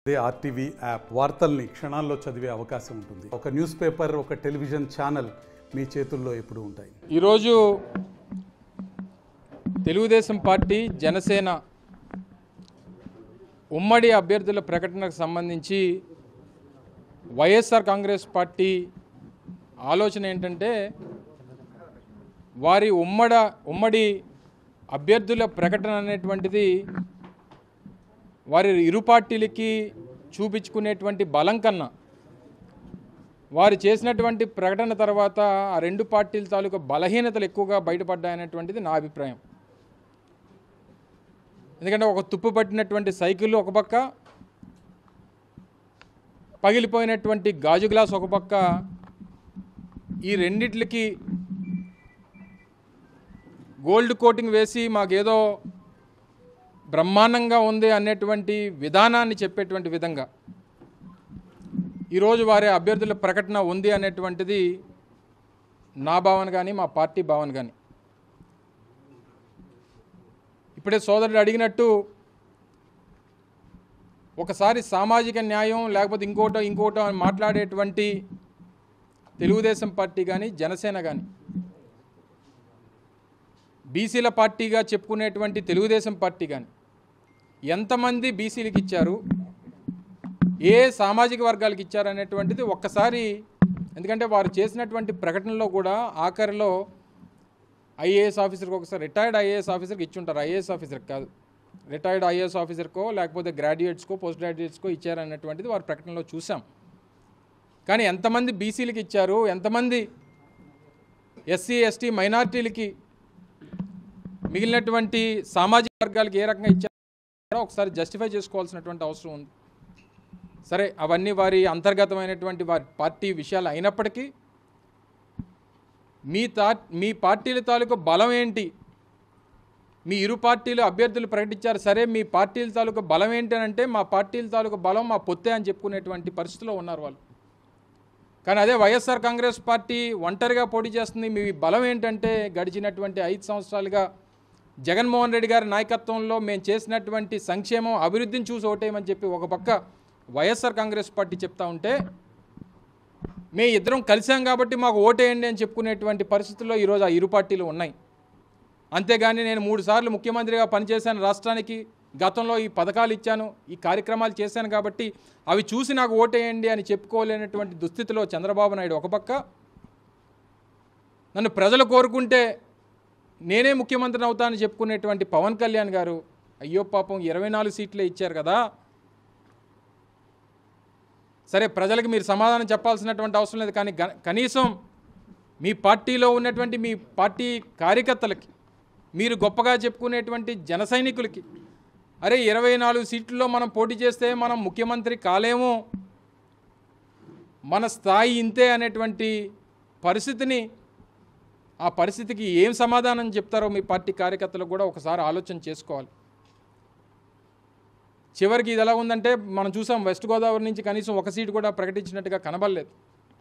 అదే RTV app వార్తల్ని క్షణాల్లో చదివే అవకాశం ఉంటుంది ఒక న్యూస్ పేపర్ ఒక టెలివిజన్ ఛానల్ మీ చేతుల్లో ఎప్పుడూ ఉంటాయి ఈరోజు తెలుగుదేశం పార్టీ జనసేన ఉమ్మడి అభ్యర్థుల ప్రకటనకు సంబంధించి వైఎస్ఆర్ కాంగ్రెస్ పార్టీ ఆలోచన ఏంటంటే వారి ఉమ్మడ ఉమ్మడి అభ్యర్థుల ప్రకటన అనేటువంటిది వారి ఇరు పార్టీలకి చూపించుకునేటువంటి బలం కన్నా వారు చేసినటువంటి ప్రకటన తర్వాత ఆ రెండు పార్టీల తాలూకా బలహీనతలు ఎక్కువగా బయటపడ్డాయనేటువంటిది నా అభిప్రాయం ఎందుకంటే ఒక తుప్పు పట్టినటువంటి సైకిల్ ఒక పక్క పగిలిపోయినటువంటి గాజు గ్లాస్ ఒక పక్క ఈ రెండిట్లకి గోల్డ్ కోటింగ్ వేసి మాకేదో బ్రహ్మాండంగా ఉంది అనేటువంటి విధానాన్ని చెప్పేటువంటి విధంగా ఈరోజు వారి అభ్యర్థుల ప్రకటన ఉంది అనేటువంటిది నా భావన కానీ మా పార్టీ భావన కానీ ఇప్పుడే సోదరుడు అడిగినట్టు ఒకసారి సామాజిక న్యాయం లేకపోతే ఇంకోటో ఇంకోటో అని మాట్లాడేటువంటి తెలుగుదేశం పార్టీ కానీ జనసేన కానీ బీసీల పార్టీగా చెప్పుకునేటువంటి తెలుగుదేశం పార్టీ కానీ ఎంతమంది బీసీలకు ఇచ్చారు ఏ సామాజిక వర్గాలకు ఇచ్చారు అనేటువంటిది ఒక్కసారి ఎందుకంటే వారు చేసినటువంటి ప్రకటనలో కూడా ఆఖరిలో ఐఏఎస్ ఆఫీసర్కి ఒకసారి రిటైర్డ్ ఐఏఎస్ ఆఫీసర్కి ఇచ్చుంటారు ఐఏఎస్ ఆఫీసర్కి కాదు రిటైర్డ్ ఐఏఎస్ ఆఫీసర్కో లేకపోతే గ్రాడ్యుయేట్స్కో పోస్ట్ గ్రాడ్యుయేట్స్కో ఇచ్చారనేటువంటిది వారి ప్రకటనలో చూసాం కానీ ఎంతమంది బీసీలకి ఇచ్చారు ఎంతమంది ఎస్సీ ఎస్టీ మైనార్టీలకి మిగిలినటువంటి సామాజిక వర్గాలకి ఏ రకంగా ఇచ్చారో ఒకసారి జస్టిఫై చేసుకోవాల్సినటువంటి అవసరం ఉంది సరే అవన్నీ వారి అంతర్గతమైనటువంటి వారి పార్టీ విషయాలు అయినప్పటికీ మీ తా మీ పార్టీల తాలూకు బలం ఏంటి మీ ఇరు పార్టీలు అభ్యర్థులు ప్రకటించారు సరే మీ పార్టీల తాలూకు బలం ఏంటి అని అంటే మా పార్టీల తాలూకు బలం మా పొత్తే అని చెప్పుకునేటువంటి పరిస్థితిలో ఉన్నారు వాళ్ళు కానీ అదే వైఎస్ఆర్ కాంగ్రెస్ పార్టీ ఒంటరిగా పోటీ చేస్తుంది మీ బలం ఏంటంటే గడిచినటువంటి ఐదు సంవత్సరాలుగా జగన్మోహన్ రెడ్డి గారి నాయకత్వంలో మేము చేసినటువంటి సంక్షేమం అభివృద్ధిని చూసి ఓటేయమని చెప్పి ఒక పక్క వైఎస్ఆర్ కాంగ్రెస్ పార్టీ చెప్తా ఉంటే మే ఇద్దరం కలిసాం కాబట్టి మాకు ఓటేయండి అని చెప్పుకునేటువంటి పరిస్థితుల్లో ఈరోజు ఆ ఇరు పార్టీలు ఉన్నాయి అంతేగాని నేను మూడు సార్లు ముఖ్యమంత్రిగా పనిచేశాను రాష్ట్రానికి గతంలో ఈ పథకాలు ఇచ్చాను ఈ కార్యక్రమాలు చేశాను కాబట్టి అవి చూసి నాకు ఓటేయండి అని చెప్పుకోలేనటువంటి దుస్థితిలో చంద్రబాబు నాయుడు ఒక పక్క నన్ను ప్రజలు కోరుకుంటే నేనే ముఖ్యమంత్రిని అవుతానని చెప్పుకునేటువంటి పవన్ కళ్యాణ్ గారు అయ్యో పాపం ఇరవై నాలుగు సీట్లే ఇచ్చారు కదా సరే ప్రజలకు మీరు సమాధానం చెప్పాల్సినటువంటి అవసరం లేదు కానీ గ- కనీసం మీ పార్టీలో ఉన్నటువంటి మీ పార్టీ కార్యకర్తలకి మీరు గొప్పగా చెప్పుకునేటువంటి జన సైనికులకి అరే ఇరవై నాలుగు సీట్లలో మనం పోటీ చేస్తే మనం ముఖ్యమంత్రి కాలేము మన స్థాయి ఇంతే అనేటువంటి పరిస్థితిని ఆ పరిస్థితికి ఏం సమాధానం చెప్తారో మీ పార్టీ కార్యకర్తలకు కూడా ఒకసారి ఆలోచన చేసుకోవాలి చివరికి ఇది ఎలా ఉందంటే మనం చూసాం వెస్ట్ గోదావరి నుంచి కనీసం ఒక సీటు కూడా ప్రకటించినట్టుగా కనబడలేదు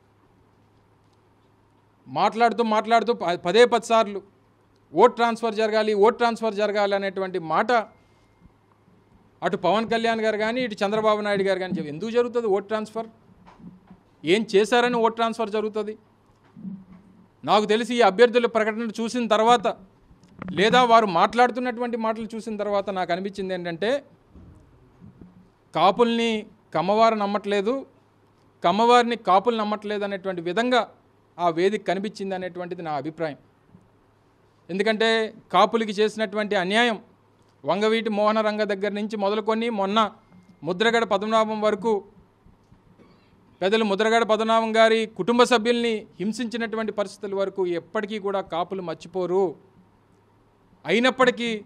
మాట్లాడుతూ మాట్లాడుతూ ప- పదే పది సార్లు ఓట్ ట్రాన్స్ఫర్ జరగాలి ఓట్ ట్రాన్స్ఫర్ జరగాలి అనేటువంటి మాట అటు పవన్ కళ్యాణ్ గారు కానీ ఇటు చంద్రబాబు నాయుడు గారు కానీ చెప్పి ఎందుకు జరుగుతుంది ఓట్ ట్రాన్స్ఫర్ ఏం చేశారని ఓట్ ట్రాన్స్ఫర్ జరుగుతుంది నాకు తెలిసి ఈ అభ్యర్థుల ప్రకటన చూసిన తర్వాత లేదా వారు మాట్లాడుతున్నటువంటి మాటలు చూసిన తర్వాత నాకు అనిపించింది ఏంటంటే కాపుల్ని కమ్మవారు నమ్మట్లేదు కమ్మవారిని కాపులు నమ్మట్లేదు అనేటువంటి విధంగా ఆ వేదిక కనిపించింది అనేటువంటిది నా అభిప్రాయం ఎందుకంటే కాపులకి చేసినటువంటి అన్యాయం వంగవీటి మోహన రంగ దగ్గర నుంచి మొదలుకొని మొన్న ముద్రగడ పద్మనాభం వరకు పెద్దలు ముద్రగడ పద్మనాభం గారి కుటుంబ సభ్యుల్ని హింసించినటువంటి పరిస్థితుల వరకు ఎప్పటికీ కూడా కాపులు మర్చిపోరు అయినప్పటికీ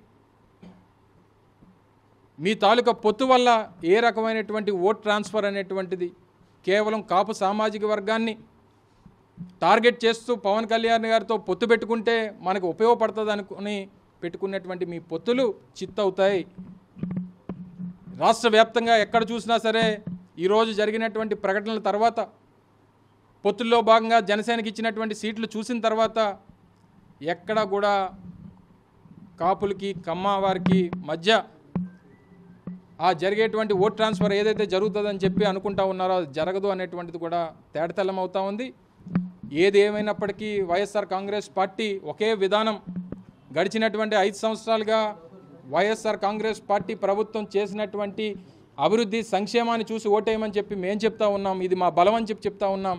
మీ తాలూకా పొత్తు వల్ల ఏ రకమైనటువంటి ఓట్ ట్రాన్స్ఫర్ అనేటువంటిది కేవలం కాపు సామాజిక వర్గాన్ని టార్గెట్ చేస్తూ పవన్ కళ్యాణ్ గారితో పొత్తు పెట్టుకుంటే మనకు ఉపయోగపడుతుంది అనుకుని పెట్టుకున్నటువంటి మీ పొత్తులు చిత్తవుతాయి రాష్ట్ర వ్యాప్తంగా ఎక్కడ చూసినా సరే ఈరోజు జరిగినటువంటి ప్రకటనల తర్వాత పొత్తుల్లో భాగంగా జనసేనకి ఇచ్చినటువంటి సీట్లు చూసిన తర్వాత ఎక్కడ కూడా కాపులకి కమ్మ వారికి మధ్య ఆ జరిగేటువంటి ఓట్ ట్రాన్స్ఫర్ ఏదైతే జరుగుతుందని చెప్పి అనుకుంటా ఉన్నారో అది జరగదు అనేటువంటిది కూడా తేటతెల్లం అవుతా ఉంది ఏది ఏమైనప్పటికీ వైఎస్ఆర్ కాంగ్రెస్ పార్టీ ఒకే విధానం గడిచినటువంటి ఐదు సంవత్సరాలుగా వైఎస్ఆర్ కాంగ్రెస్ పార్టీ ప్రభుత్వం చేసినటువంటి అభివృద్ధి సంక్షేమాన్ని చూసి ఓటేయమని చెప్పి మేము చెప్తా ఉన్నాం ఇది మా బలం అని చెప్పి చెప్తా ఉన్నాం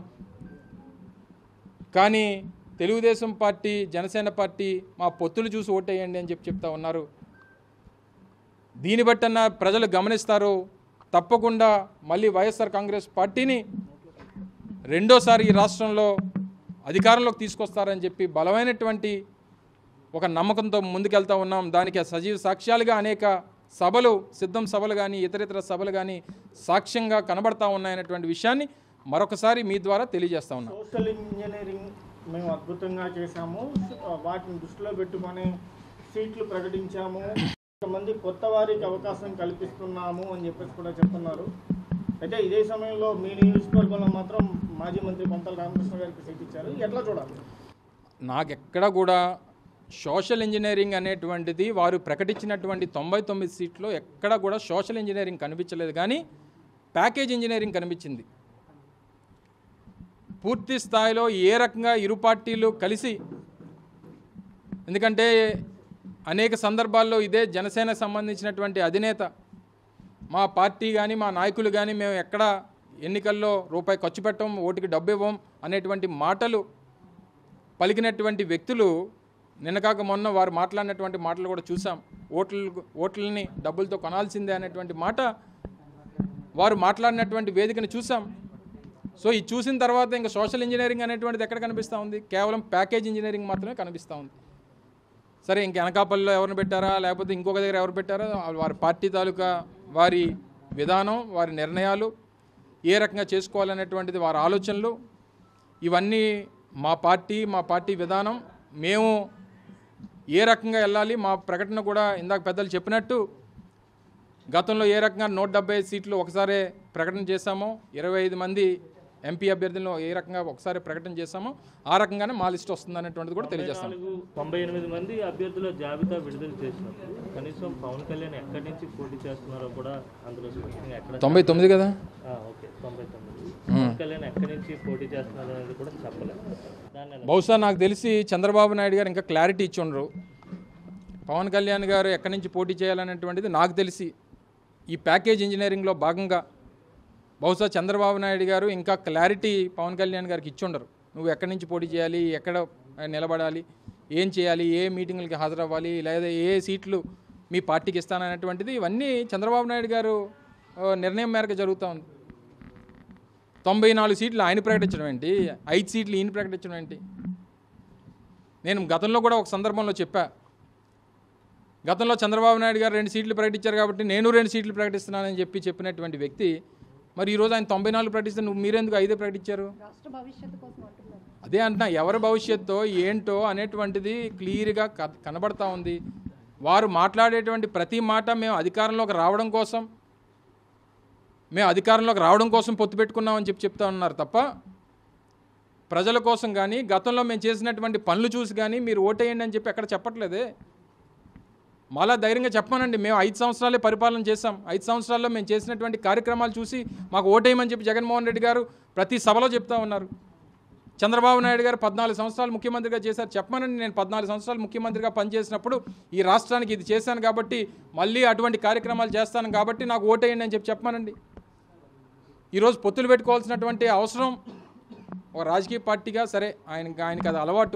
కానీ తెలుగుదేశం పార్టీ జనసేన పార్టీ మా పొత్తులు చూసి ఓటేయండి అని చెప్పి చెప్తా ఉన్నారు దీన్ని బట్టన్న ప్రజలు గమనిస్తారు తప్పకుండా మళ్ళీ వైఎస్ఆర్ కాంగ్రెస్ పార్టీని రెండోసారి ఈ రాష్ట్రంలో అధికారంలోకి తీసుకొస్తారని చెప్పి బలమైనటువంటి ఒక నమ్మకంతో ముందుకెళ్తా ఉన్నాం దానికి సజీవ సాక్ష్యాలుగా అనేక సభలు సిద్ధం సభలు కానీ ఇతరితర సభలు కానీ సాక్ష్యంగా కనబడతా ఉన్నాయనేటువంటి విషయాన్ని మరొకసారి మీ ద్వారా తెలియజేస్తా ఉన్నాం సోషల్ ఇంజనీరింగ్ మేము అద్భుతంగా చేశాము వాటిని దృష్టిలో పెట్టుకొని సీట్లు ప్రకటించాము కొంతమంది కొత్త వారికి అవకాశం కల్పిస్తున్నాము అని చెప్పేసి కూడా చెప్తున్నారు అయితే ఇదే సమయంలో మీ నియోజకవర్గంలో మాత్రం మాజీ మంత్రి పంతల రామకృష్ణ గారికి సీట్ ఇచ్చారు ఎట్లా చూడాలి నాకెక్కడ కూడా సోషల్ ఇంజనీరింగ్ అనేటువంటిది వారు ప్రకటించినటువంటి తొంభై తొమ్మిది సీట్లో ఎక్కడ కూడా సోషల్ ఇంజనీరింగ్ కనిపించలేదు కానీ ప్యాకేజ్ ఇంజనీరింగ్ కనిపించింది పూర్తి స్థాయిలో ఏ రకంగా ఇరు పార్టీలు కలిసి ఎందుకంటే అనేక సందర్భాల్లో ఇదే జనసేన సంబంధించినటువంటి అధినేత మా పార్టీ కానీ మా నాయకులు కానీ మేము ఎక్కడ ఎన్నికల్లో రూపాయి ఖర్చు పెట్టం ఓటుకి డబ్బు ఇవ్వం అనేటువంటి మాటలు పలికినటువంటి వ్యక్తులు నిన్న కాక మొన్న వారు మాట్లాడినటువంటి మాటలు కూడా చూసాం ఓట్లు ఓట్లని డబ్బులతో కొనాల్సిందే అనేటువంటి మాట వారు మాట్లాడినటువంటి వేదికను చూసాం సో ఇది చూసిన తర్వాత ఇంకా సోషల్ ఇంజనీరింగ్ అనేటువంటిది ఎక్కడ కనిపిస్తూ ఉంది కేవలం ప్యాకేజ్ ఇంజనీరింగ్ మాత్రమే కనిపిస్తూ ఉంది సరే ఇంక అనకాపల్లిలో ఎవరిని పెట్టారా లేకపోతే ఇంకొక దగ్గర ఎవరు పెట్టారా వారి పార్టీ తాలూకా వారి విధానం వారి నిర్ణయాలు ఏ రకంగా చేసుకోవాలనేటువంటిది వారి ఆలోచనలు ఇవన్నీ మా పార్టీ మా పార్టీ విధానం మేము ఏ రకంగా వెళ్ళాలి మా ప్రకటన కూడా ఇందాక పెద్దలు చెప్పినట్టు గతంలో ఏ రకంగా నూట డెబ్బై ఐదు సీట్లు ఒకసారి ప్రకటన చేశామో ఇరవై ఐదు మంది ఎంపీ అభ్యర్థులను ఏ రకంగా ఒకసారి ప్రకటన చేశామో ఆ రకంగానే మా లిస్ట్ వస్తుంది అనేటువంటిది కూడా తెలియజేస్తాం నాలుగు తొంభై ఎనిమిది మంది అభ్యర్థుల జాబితా విడుదల చేసినప్పుడు కనీసం పవన్ కళ్యాణ్ ఎక్కడి నుంచి పోటీ చేస్తున్నారో కూడా అందులో స్పష్టంగా ఎక్కడ తొంభై తొమ్మిది కదా ఆ, ఓకే తొంభై తొమ్మిది పవన్ కళ్యాణ్ ఎక్కడి నుంచి పోటీ చేస్తున్నారు అనేది కూడా చెప్పలేదు దాన్ని ఎలా- బహుశా నాకు తెలిసి చంద్రబాబు నాయుడు గారు ఇంకా క్లారిటీ ఇచ్చి ఉండరు పవన్ కళ్యాణ్ గారు ఎక్కడి నుంచి పోటీ చేయాలనేటువంటిది నాకు తెలిసి ఈ ప్యాకేజ్ ఇంజనీరింగ్లో భాగంగా బహుశా చంద్రబాబు నాయుడు గారు ఇంకా క్లారిటీ పవన్ కళ్యాణ్ గారికి ఇచ్చి ఉండరు నువ్వు ఎక్కడి నుంచి పోటీ చేయాలి ఎక్కడ నిలబడాలి ఏం చేయాలి ఏ మీటింగులకి హాజరవ్వాలి లేదా ఏ సీట్లు మీ పార్టీకి ఇస్తాననేటువంటిది ఇవన్నీ చంద్రబాబు నాయుడు గారు ఆ, నిర్ణయం మేరకు జరుగుతూ ఉంది తొంభై నాలుగు సీట్లు ఆయన ప్రకటించడం ఏంటి ఐదు సీట్లు ఈయన ప్రకటించడం ఏంటి నేను గతంలో కూడా ఒక సందర్భంలో చెప్పా గతంలో చంద్రబాబు నాయుడు గారు రెండు సీట్లు ప్రకటించారు కాబట్టి నేను రెండు సీట్లు ప్రకటిస్తున్నానని చెప్పి చెప్పినటువంటి వ్యక్తి మరి ఈరోజు ఆయన తొంభై నాలుగు ప్రకటిస్తే నువ్వు మీరెందుకు ఐదే ప్రకటించారు రాష్ట్ర భవిష్యత్తు కోసం అంటున్నారు అదే అంటున్నా ఎవరి భవిష్యత్తు ఏంటో అనేటువంటిది క్లియర్గా క- కనబడతా ఉంది వారు మాట్లాడేటువంటి ప్రతి మాట మేము అధికారంలోకి రావడం కోసం మేము అధికారంలోకి రావడం కోసం పొత్తు పెట్టుకున్నామని చెప్పి చెప్తా ఉన్నారు తప్ప ప్రజల కోసం కానీ గతంలో మేము చేసినటువంటి పనులు చూసి కానీ మీరు ఓటేయండి అని చెప్పి ఎక్కడ చెప్పట్లేదే మళ్ళా ధైర్యంగా చెప్పానండి మేము ఐదు సంవత్సరాలే పరిపాలన చేశాం ఐదు సంవత్సరాల్లో మేము చేసినటువంటి కార్యక్రమాలు చూసి మాకు ఓటేయమని చెప్పి జగన్మోహన్ రెడ్డి గారు ప్రతి సభలో చెప్తా ఉన్నారు చంద్రబాబు నాయుడు గారు పద్నాలుగు సంవత్సరాలు ముఖ్యమంత్రిగా చేశారు చెప్పమనండి నేను పద్నాలుగు సంవత్సరాలు ముఖ్యమంత్రిగా పనిచేసినప్పుడు ఈ రాష్ట్రానికి ఇది చేశాను కాబట్టి మళ్ళీ అటువంటి కార్యక్రమాలు చేస్తాను కాబట్టి నాకు ఓటేయండి అని చెప్పి చెప్పమనండి ఈరోజు పొత్తులు పెట్టుకోవాల్సినటువంటి అవసరం ఒక రాజకీయ పార్టీగా సరే ఆయన ఆయనకి అది అలవాటు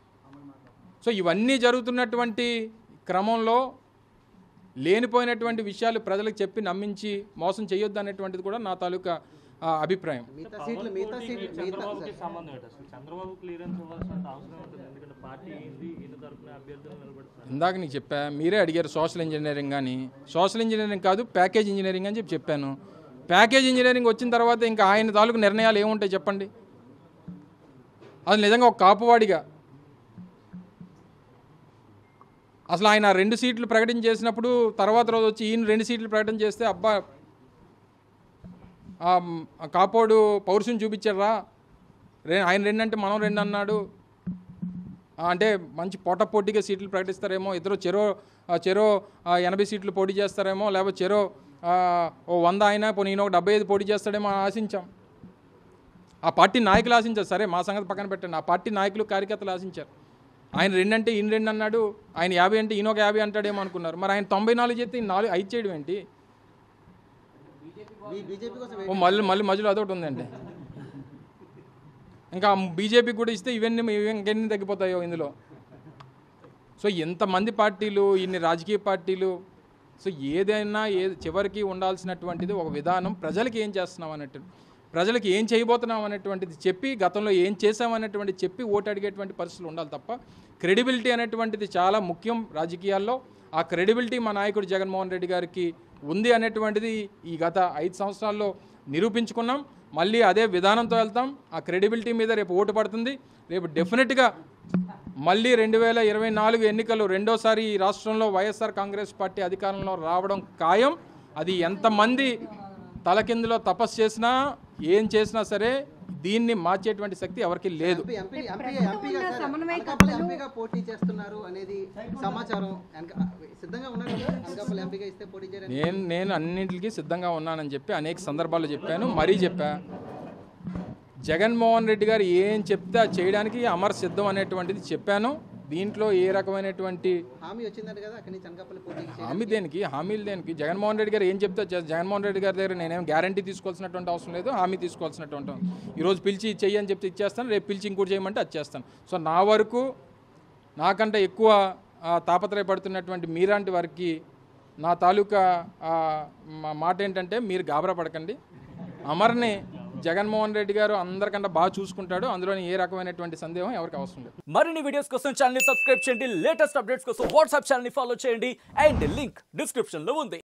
సో ఇవన్నీ జరుగుతున్నటువంటి క్రమంలో లేనిపోయినటువంటి విషయాలు ప్రజలకు చెప్పి నమ్మించి మోసం చేయొద్దు అనేటువంటిది కూడా నా తాలూకా ఆ, అభిప్రాయం మిగతా సీట్లు మిగతా పోటీకి సీట్లు మిగతా చంద్రబాబుకి సంబంధం ఏంటి అసలు చంద్రబాబు క్లియరెన్స్ ఇవ్వాల్సిన అవసరం ఉంటుంది ఎందుకంటే పార్టీ ఏంది ఈయన తరఫున అభ్యర్థులు నిలబెడుతున్నారు ఇందాక నీకు చెప్పా మీరే అడిగారు సోషల్ ఇంజనీరింగ్ కానీ సోషల్ ఇంజనీరింగ్ కాదు ప్యాకేజ్ ఇంజనీరింగ్ అని చెప్పి చెప్పాను ప్యాకేజ్ ఇంజనీరింగ్ వచ్చిన తర్వాత ఇంకా ఆయన తాలూకు నిర్ణయాలు ఏముంటాయి చెప్పండి అది నిజంగా ఒక కాపువాడిగా అసలు ఆయన రెండు సీట్లు ప్రకటన చేసినప్పుడు తర్వాత రోజు వచ్చి ఈయన రెండు సీట్లు ప్రకటన చేస్తే అబ్బా ఆ మ్, ఆ కాపోడు పౌరుషం చూపించారా రే ఆయన రెండు అంటే మనం రెండు అన్నాడు ఆ, అంటే మంచి పోటాపోటీగా సీట్లు ప్రకటిస్తారేమో ఇద్దరు చెరో ఆ, చెరో ఆ, ఎనభై సీట్లు పోటీ చేస్తారేమో లేకపోతే చెరో ఆ, ఓ వంద అయినా పోనీ ఈయన ఒక డెబ్బై ఐదు పోటీ చేస్తాడేమో అని ఆశించాం ఆ పార్టీ నాయకులు ఆశించారు సరే మా సంగతి పక్కన పెట్టండి ఆ పార్టీ నాయకులు కార్యకర్తలు ఆశించారు ఆయన రెండు అంటే ఈయన రెండు అన్నాడు ఆయన యాభై అంటే ఈయన ఒక యాభై అంటాడేమో అనుకున్నారు మరి ఆయన తొంభై నాలుగు చేస్తే ఈయన నాలుగు ఐదు చేయడం ఏంటి బీజేపీ కోసం ఓ మళ్ళీ మళ్ళీ మధ్యలో అదొకటి ఉందండి ఇంకా బీజేపీకి కూడా ఇస్తే ఇవన్నీ ఇవి ఇంకెన్ని తగ్గిపోతాయో ఇందులో సో ఎంతమంది పార్టీలు ఇన్ని రాజకీయ పార్టీలు సో ఏదైనా ఏ చివరికి ఉండాల్సినటువంటిది ఒక విధానం ప్రజలకి ఏం చేస్తున్నాం అన్నట్టు ప్రజలకి ఏం చేయబోతున్నాం అనేటువంటిది చెప్పి గతంలో ఏం చేసాం అనేటువంటిది చెప్పి ఓటు అడిగేటువంటి పరిస్థితులు ఉండాలి తప్ప క్రెడిబిలిటీ అనేటువంటిది చాలా ముఖ్యం రాజకీయాల్లో ఆ క్రెడిబిలిటీ మా నాయకుడు జగన్మోహన్ రెడ్డి గారికి ఉంది అనేటువంటిది ఈ గత ఐదు సంవత్సరాల్లో నిరూపించుకున్నాం మళ్ళీ అదే విధానంతో వెళ్తాం ఆ క్రెడిబిలిటీ మీద రేపు ఓటు పడుతుంది రేపు డెఫినెట్గా మళ్ళీ రెండు వేల ఇరవై నాలుగు ఎన్నికలు రెండోసారి ఈ రాష్ట్రంలో వైఎస్ఆర్ కాంగ్రెస్ పార్టీ అధికారంలో రావడం ఖాయం అది ఎంతమంది తలకిందులో తపస్సు చేసినా ఏం చేసినా సరే దీన్ని మార్చేటువంటి శక్తి ఎవరికి లేదు ఎంపీ ఎంపీ ఎంపీ ప్రస్తుతం ఎంపీగా ఉన్న సార్ సమన్వయకర్తలు- అనకాపల్లి ఎంపీగా పోటీ చేస్తున్నారు అనేది సమాచారం అనక- సిద్ధంగా ఉన్నారు కదా అనకాపల్లి ఎంపీగా ఇస్తే పోటీ చేయడానికి నేను నేను అన్నింటికి సిద్ధంగా ఉన్నానని చెప్పి అనేక సందర్భాల్లో చెప్పాను మరీ చెప్పా జగన్మోహన్ రెడ్డి గారు ఏం చెప్తే అది చేయడానికి అమర్ సిద్ధం అనేటువంటిది చెప్పాను దీంట్లో ఏ రకమైనటువంటి హామీ వచ్చిందంట కదా అక్కడి నుంచి అనకాపల్లి పోటీకి చేయడానికి. హామీ దేనికి హామీలు దేనికి జగన్మోహన్ రెడ్డి గారు ఏం చెప్తే అది చేస్తా. జగన్మోహన్ రెడ్డి గారి దగ్గర నేనేం గ్యారంటీ తీసుకోవాల్సినటువంటి అవసరం లేదు హామీ తీసుకోవాల్సినటువంటి అవసరం. ఈరోజు పిలిచి ఇది చెయ్యి అని చెప్తే ఇచ్చేస్తాను రేపు పిలిచి ఇంకోటి చేయమంటే అది చేస్తాను సో నా వరకు నాకంటే ఎక్కువ ఆ, తాపత్రయపడుతున్నటువంటి మీలాంటి వారికి నా తాలూకా ఆ, మా- మాట ఏంటంటే మీరు గాబరా పడకండి అమర్ని జగన్మోహన్ రెడ్డి గారు అందరికన్నా బాగా చూసుకుంటాడు అందులోని ఏ రకమైనటువంటి సందేహం ఎవరికి అవసరం లేదు మరిన్ని వీడియోస్ కోసం ఛానల్ ని సబ్స్క్రైబ్ చేయండి లేటెస్ట్ అప్డేట్స్ కోసం వాట్సాప్ ఛానల్ ని ఫాలో చేయండి అండ్ లింక్ డిస్క్రిప్షన్ లో ఉంది